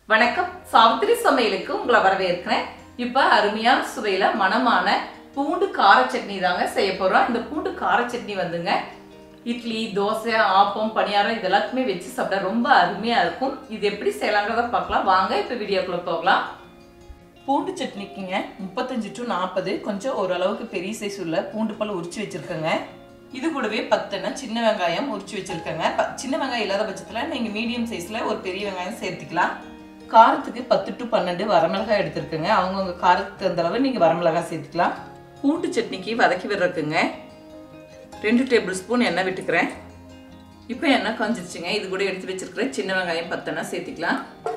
வணக்கம் சாவித்திரி சமையலுக்கு உங்களை வரவேற்கிறேன் இப்போ அருமையான சுவையில மணமான பூண்டு கார சட்னி தாங்க செய்ய போறோம் இந்த பூண்டு கார சட்னி வந்துங்க இட்லி தோசை ஆப்பம் பணியாரம் இது எல்லாத்துக்குமே வச்சு சாப்பிட ரொம்ப அருமையா இருக்கும் இது எப்படி செய்யலாங்கிறத பார்க்கலாம் வாங்க இப்போ வீடியோக்குள்ள போகலாம் பூண்டு சட்னிக்குங்க முப்பத்தஞ்சு டு நாற்பது கொஞ்சம் ஓரளவுக்கு பெரிய சைஸ் உள்ள பூண்டு பல் உரிச்சு வச்சிருக்கேங்க இது கூடவே பத்தெண்ணை சின்ன வெங்காயம் உரிச்சு வச்சிருக்கேங்க ப- சின்ன வெங்காயம் இல்லாத பட்சத்தில் நீங்கள் மீடியம் சைஸில் ஒரு பெரிய வெங்காயம் சேர்த்துக்கலாம் காரத்துக்கு பத்து டு பன்னெண்டு வரமிளகாய் எடுத்துருக்குங்க அவங்கவுங்க காரத்துக்கு தகுந்த அளவு நீங்கள் வரமிளகாய் சேர்த்துக்கலாம் பூண்டு சட்னிக்கு வதக்கி விடுறதுக்குங்க ரெண்டு டேபிள் ஸ்பூன் எண்ணெய் விட்டுக்கிறேன் இப்போ எண்ணெய் காஞ்சிருச்சுங்க இது கூட எடுத்து வச்சிருக்கிற சின்ன வெங்காயம் பத்தெண்ணெய் சேர்த்துக்கலாம்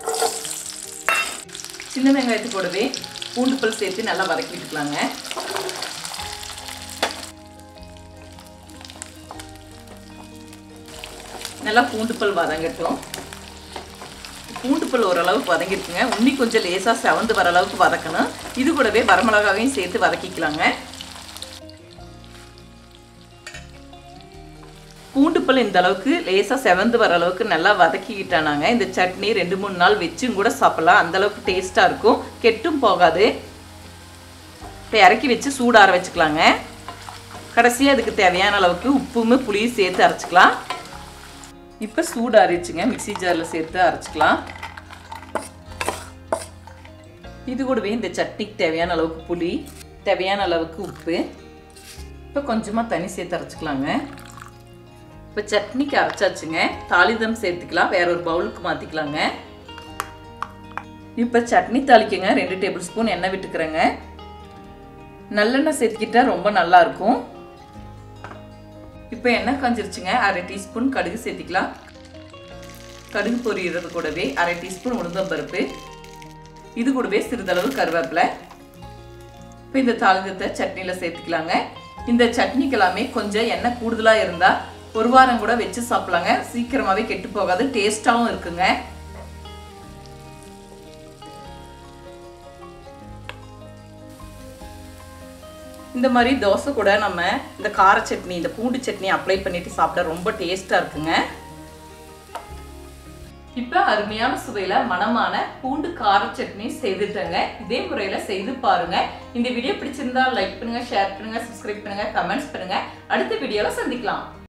சின்ன வெங்காயத்து கூடவே பூண்டு பல் சேர்த்து நல்லா வதக்கி விட்டுக்கலாங்க நல்லா பூண்டு பல் வதங்கட்டும் பூண்டு பல் ஓரளவுக்கு வதங்கிருக்குங்க உன்னி கொஞ்சம் லேசாக செவந்து வர அளவுக்கு வதக்கணும் இது கூடவே வரமிளகாவையும் சேர்த்து வதக்கிக்கலாங்க பூண்டு பல் இந்த அளவுக்கு லேசாக செவந்து வர அளவுக்கு நல்லா வதக்கிக்கிட்டானாங்க இந்த சட்னி ரெண்டு மூணு நாள் வச்சும் கூட சாப்பிடலாம் அந்த அளவுக்கு டேஸ்ட்டாக இருக்கும் கெட்டும் போகாது இப்போ இறக்கி வச்சு சூடார வச்சுக்கலாங்க கடைசியாக அதுக்கு தேவையான அளவுக்கு உப்புமே புளியும் சேர்த்து அரைச்சிக்கலாம் இப்போ சூடு அரைச்சுங்க மிக்ஸி ஜாரில் சேர்த்து அரைச்சிக்கலாம் இது கூடவே இந்த சட்னிக்கு தேவையான அளவுக்கு புளி தேவையான அளவுக்கு உப்பு இப்போ கொஞ்சமாக தண்ணி சேர்த்து அரைச்சிக்கலாங்க இப்போ சட்னிக்கு அரைச்சாச்சுங்க தாளிதம் சேர்த்துக்கலாம் வேற ஒரு பவுலுக்கு மாற்றிக்கலாங்க இப்போ சட்னி தாளிக்கங்க ரெண்டு டேபிள் ஸ்பூன் எண்ணெய் விட்டுக்கிறேங்க நல்லெண்ணெய் சேர்த்துக்கிட்டா ரொம்ப நல்லா இருக்கும் இப்போ எண்ணெய் காஞ்சிருச்சுங்க அரை டீஸ்பூன் கடுகு சேர்த்திக்கலாம் கடுகு பொரியிறது கூடவே அரை டீஸ்பூன் உளுந்தம்பருப்பு இது கூடவே சிறிதளவு கருவேப்பிலை இப்போ இந்த தாளிதத்தை சட்னியில் சேர்த்துக்கலாங்க இந்த சட்னிக்கு எல்லாமே கொஞ்சம் எண்ணெய் கூடுதலாக இருந்தால் ஒரு வாரம் கூட வச்சு சாப்பிடலாங்க சீக்கிரமாகவே கெட்டு போகாது டேஸ்ட்டாகவும் இருக்குங்க இந்த மாதிரி தோசை கூட நம்ம இந்த கார சட்னி இந்த பூண்டு சட்னி அப்ளை பண்ணிட்டு சாப்பிட ரொம்ப டேஸ்ட்டாக இருக்குங்க இப்போ அருமையான சுவையில் மணமான பூண்டு கார சட்னி செய்துட்டேங்க இதே முறையில் செய்து பாருங்க இந்த வீடியோ பிடிச்சிருந்தா லைக் பண்ணுங்க ஷேர் பண்ணுங்க சப்ஸ்கிரைப் பண்ணுங்க கமெண்ட்ஸ் பண்ணுங்க அடுத்த வீடியோவில் சந்திக்கலாம்